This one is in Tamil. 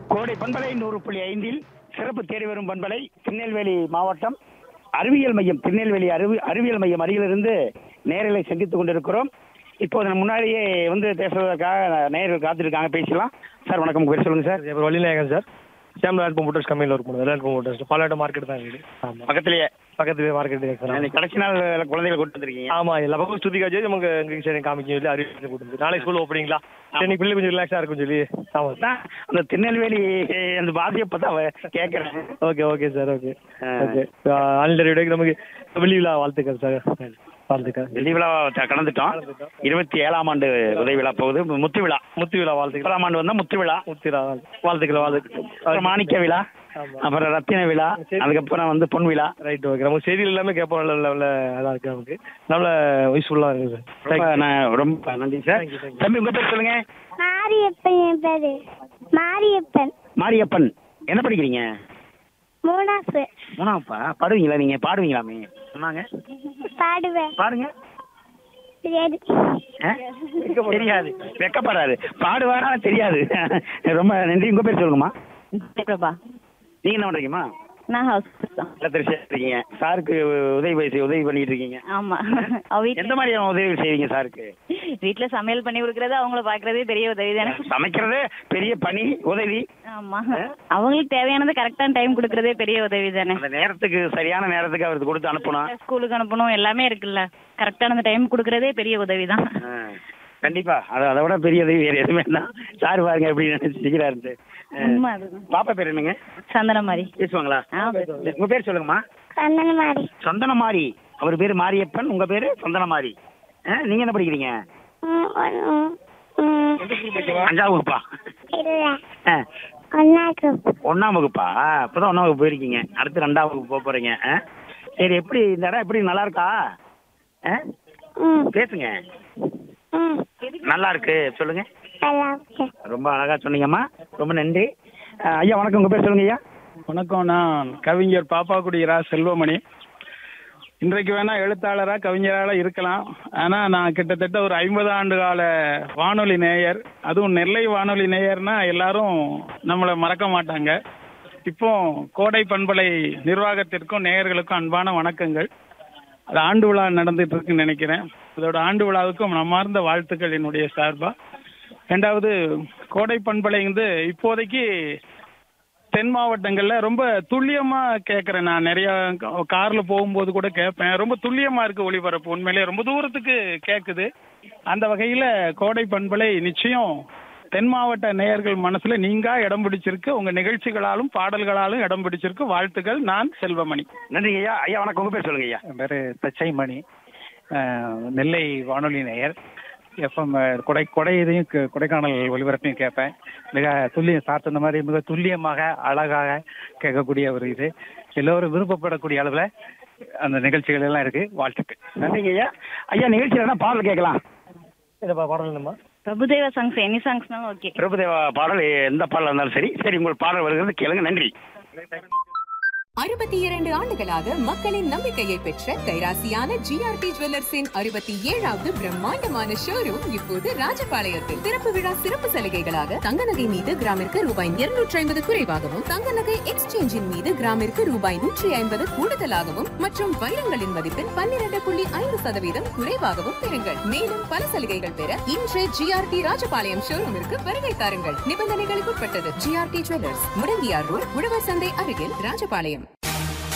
கோடை பண்பலை நூறு புள்ளி ஐந்தில் சிறப்பு தேடி வரும் பண்பலை திருநெல்வேலி மாவட்டம் அறிவியல் மையம் திருநெல்வேலி அறிவி அறிவியல் மையம் அருகிலிருந்து நேரலை சந்தித்துக் கொண்டிருக்கிறோம் இப்போது நம்ம முன்னாடியே வந்து பேசுவதற்காக நேரில் காத்திருக்காங்க பேசலாம் சார் வணக்கம் உங்க பேர் சொல்லுங்க சார் அப்புறம் வழிநாயகன் சார் சேம் லேண்ட் மோட்டர்ஸ் கம்பெனியில் ஒர்க் பண்ணுது லேண்ட் மோட்டர்ஸ் பாலாட்ட மார்க்கெட் தான் இருக்குது ஆமாம் பக்கத்திலேயே பக்கத்துலேயே மார்க்கெட் சார் இன்னைக்கு கடைசி நாள் குழந்தைகளை கூட்டு வந்திருக்கீங்க ஆமாம் எல்லா பக்கம் சுற்றி காய்ச்சி நமக்கு இங்கே சரி காமிக்க சொல்லி அறிவிச்சு கூட்டு வந்து நாளைக்கு ஸ்கூல் ஓப்பனிங்களா சரி பிள்ளை கொஞ்சம் ரிலாக்ஸாக இருக்கும் சொல்லி ஆமாம் சார் தான் அந்த திருநெல்வேலி அந்த பாதியப்பை தான் கேட்குறேன் ஓகே ஓகே சார் ஓகே ஆ. ஓகே ஆல் டேக்கு நமக்கு வெள்ளி விழா வாழ்த்துக்கள் சார் வாழ்த்துக்கள் வெள்ளி விழா த- கடந்துட்டோம் இருபத்தி ஏழாம் ஆண்டு உதவி விழா போகுது முத்து விழா முத்து விழா வாழ்த்துக்கள் முப்பதாம் ஆண்டு வந்தா முத்து விழா முத்து விழா வாழ்த்துக்கள் வாழ்த்துக்கள் அப்புறம் மாணிக்க விழா ஆமா. அப்புறம் ரத்தின விழா சரி. அதுக்கப்புறம் வந்து பொன் விழா ரைட் ஓகே நமக்கு செய்திகள் எல்லாமே கேட்போம் நல்ல நல்ல இதாக இருக்கு நமக்கு நல்ல யூஸ்ஃபுல்லாக இருக்குது சார் ரொம்ப நான் ரொம்ப நன்றி sir Thank you, thank you. தம்பி உங்க பேர் சொல்லுங்க மாரியப்பன் என் பேரு மாரியப்பன் மாரியப்பன் என்ன படிக்கிறீங்க மூணாசு மூணாப்பா பாடுவீங்களா நீங்க பாடுவீங்களாமே சொன்னாங்க பாடுவேன் பாடுங்க தெரியாது ஆ? தெரியாது வெக்கப்படுறாரு பாடுவாரா தெரியாது ரொம்ப நன்றி உங்க பேர் சொல்லுங்கம்மா பிரபா நீங்க என்ன பண்றீங்கம்மா நான் ஹவுஸ் தான் நல்லா தெரிஞ்சு இருக்கீங்க சாருக்கு உதவி செய்ய உதவி பண்ணிட்டு இருக்கீங்க ஆமா அவ எந்த வீட்ல மாதிரியான உதவி செய்வீங்க சாருக்கு வீட்ல சமையல் பண்ணி கொடுக்கறது அவங்கள பாக்குறதே பெரிய உதவி தானே சமைக்கிறதே பெரிய பணி உதவி ஆமா அவங்களுக்கு தேவையானது கரெக்டான டைம் கொடுக்கறதே பெரிய உதவி தானே அந்த நேரத்துக்கு சரியான நேரத்துக்கு அவருக்கு கொடுத்து அனுப்பணும் ஸ்கூலுக்கு அனுப்பணும் எல்லாமே இருக்குல்ல கரெக்டான டைம் கொடுக்கறதே பெரிய உதவி தான் ஆ, கண்டிப்பா அது அதை விட பெரிய உதவி வேற எதுவுமே தான் சார் பாருங்க எப்படி நினைச்சிக்கிறாரு உண்மை அதுதான் பாப்பா பேர் என்னங்க சந்தன மாதிரி பேசுவாங்களா ஆ, பேசுவாங்க. உங்க பேர் சொல்லுங்கம்மா சந்தனமாரி சந்தனமாரி அவர் பேர் மாரியப்பன் உங்க பேரு சந்தனமாரி ஆ, நீங்க என்ன படிக்கிறீங்க ம், ம், ம். அஞ்சாம் வகுப்பா இல்ல ஆ, ஒன்னா குரூப் ஒண்ணாம் வகுப்பா இப்பதான் ஒண்ணாம் வகுப்பு போயிருக்கீங்க அடுத்து ரெண்டாம் வகுப்பு போக போறீங்க ஆ? சரி எப்படி இந்த இடம் எப்படி நல்லா இருக்கா ஆ? ம் பேசுங்க ம் நல்லா இருக்கு சொல்லுங்க நல்லா இருக்கு ரொம்ப அழகா சொன்னீங்கம்மா ரொம்ப நன்றி ஆ, ஐயா வணக்கம் உங்க பேர் சொல்லுங்க ஐயா வணக்கம் நான் கவிஞர் பாப்பாக்குடி ரா செல்வமணி இன்றைக்கு வேணா எழுத்தாளரா கவிஞராக இருக்கலாம் ஆனா நான் கிட்டத்தட்ட ஒரு ஐம்பது ஆண்டு கால வானொலி நேயர் அதுவும் நெல்லை வானொலி நேயர்னா எல்லாரும் நம்மளை மறக்க மாட்டாங்க இப்போ கோடை பண்பலை நிர்வாகத்திற்கும் நேயர்களுக்கும் அன்பான வணக்கங்கள் அது ஆண்டு விழா நடந்துட்டு இருக்குன்னு நினைக்கிறேன் அதோட ஆண்டு விழாவுக்கும் நம்மார்ந்த வாழ்த்துக்கள் என்னுடைய சார்பா ரெண்டாவது கோடை பண்பலை வந்து இப்போதைக்கு தென் மாவட்டங்கள்ல ரொம்ப துல்லியமா கேட்கறேன் நான் நிறைய கா- கார்ல போகும்போது கூட கேட்பேன் ரொம்ப துல்லியமா இருக்கு ஒளிபரப்பு உண்மையிலேயே ரொம்ப தூரத்துக்கு கேட்குது அந்த வகையில கோடை பண்பலை நிச்சயம் தென் மாவட்ட நேயர்கள் மனசுல நீங்கா இடம் பிடிச்சிருக்கு உங்க நிகழ்ச்சிகளாலும் பாடல்களாலும் இடம் பிடிச்சிருக்கு வாழ்த்துக்கள் நான் செல்வமணி நன்றி ஐயா ஐயா வணக்கம் உங்க பேர் சொல்லுங்க ஐயா என் பேர் தச்சைமணி அஹ், நெல்லை வானொலி நேயர் எஃப்எம் கொடை கொடை இதையும் க- கொடைக்கானல் ஒலிபரப்பையும் கேட்பேன் மிக துல்லியம் சார் சொன்ன மாதிரி மிக துல்லியமாக அழகாக கேட்கக்கூடிய ஒரு இது எல்லோரும் விருப்பப்படக்கூடிய அளவில் அந்த நிகழ்ச்சிகள் எல்லாம் இருக்கு வாழ்த்துக்கள் நன்றிங்க ஐயா ஐயா நிகழ்ச்சியில் என்ன பாடல் கேட்கலாம் இதை பாடல் என்னம்மா பிரபுதேவ சாங்ஸ் எனி சாங்ஸ்னாலும் ஓகே பிரபுதேவா பாடல் எந்த பாடல் இருந்தாலும் சரி சரி உங்கள் பாடல் வருகிறது கேளுங்க நன்றி அறுபத்தி இரண்டு ஆண்டுகளாக மக்களின் நம்பிக்கையை பெற்ற கைராசியான ஜிஆர்டி ஜுவல்லர்ஸின் அறுபத்தி ஏழாவது பிரம்மாண்டமான ஷோரூம் இப்போது ராஜபாளையத்தில் திறப்பு விழா சிறப்பு சலுகைகளாக தங்க நகை மீது கிராமிற்கு ரூபாய் இருநூற்றி ஐம்பது குறைவாகவும் தங்க நகை எக்ஸ்சேஞ்சின் மீது கிராமிற்கு ரூபாய் நூற்றி ஐம்பது கூடுதலாகவும் மற்றும் வைரங்களின் மதிப்பில் பன்னிரண்டு புள்ளி ஐந்து சதவீதம் குறைவாகவும் பெறுங்கள் மேலும் பல சலுகைகள் பெற இன்று ஜிஆர்டி ராஜபாளையம் ஷோரூமிற்கு வருகை தாருங்கள் நிபந்தனைகளுக்கு உட்பட்டது ஜிஆர்டி ஜுவல்லர்ஸ் முடங்கியார் ரோட் உழவர் சந்தை அருகில் ராஜபாளையம்